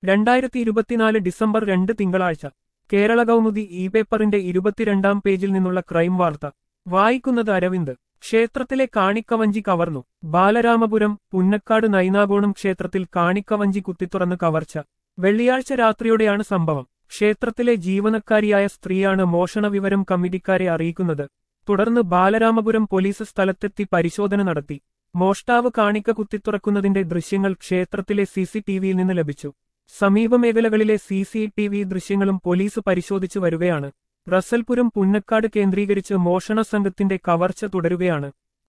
രണ്ടായിരത്തി ഇരുപത്തിനാല് ഡിസംബർ രണ്ട് തിങ്കളാഴ്ച കേരള കൗമുദി ഇ പേപ്പറിന്റെ ഇരുപത്തിരണ്ടാം പേജിൽ നിന്നുള്ള ക്രൈം വാർത്ത വായിക്കുന്നത് അരവിന്ദ് ക്ഷേത്രത്തിലെ കാണിക്കവഞ്ചി കവർന്നു ബാലരാമപുരം പുന്നക്കാട് നൈനാകോണം ക്ഷേത്രത്തിൽ കാണിക്കവഞ്ചി കുത്തിത്തുറന്ന് കവർച്ച വെള്ളിയാഴ്ച രാത്രിയോടെയാണ് സംഭവം ക്ഷേത്രത്തിലെ ജീവനക്കാരിയായ സ്ത്രീയാണ് മോഷണ വിവരം കമ്മിറ്റിക്കാരെ അറിയിക്കുന്നത് തുടർന്ന് ബാലരാമപുരം പോലീസ് സ്ഥലത്തെത്തി പരിശോധന നടത്തി മോഷ്ടാവ് കാണിക്ക കുത്തിത്തുറക്കുന്നതിന്റെ ദൃശ്യങ്ങൾ ക്ഷേത്രത്തിലെ സിസിടിവിയിൽ നിന്ന് ലഭിച്ചു സമീപ മേഖലകളിലെ സി സി ടി വി ദൃശ്യങ്ങളും പോലീസ് പരിശോധിച്ചു വരികയാണ് റസൽപുരം പുന്നക്കാട് കേന്ദ്രീകരിച്ച് മോഷണ സംഘത്തിന്റെ കവർച്ച തുടരുകയാണ്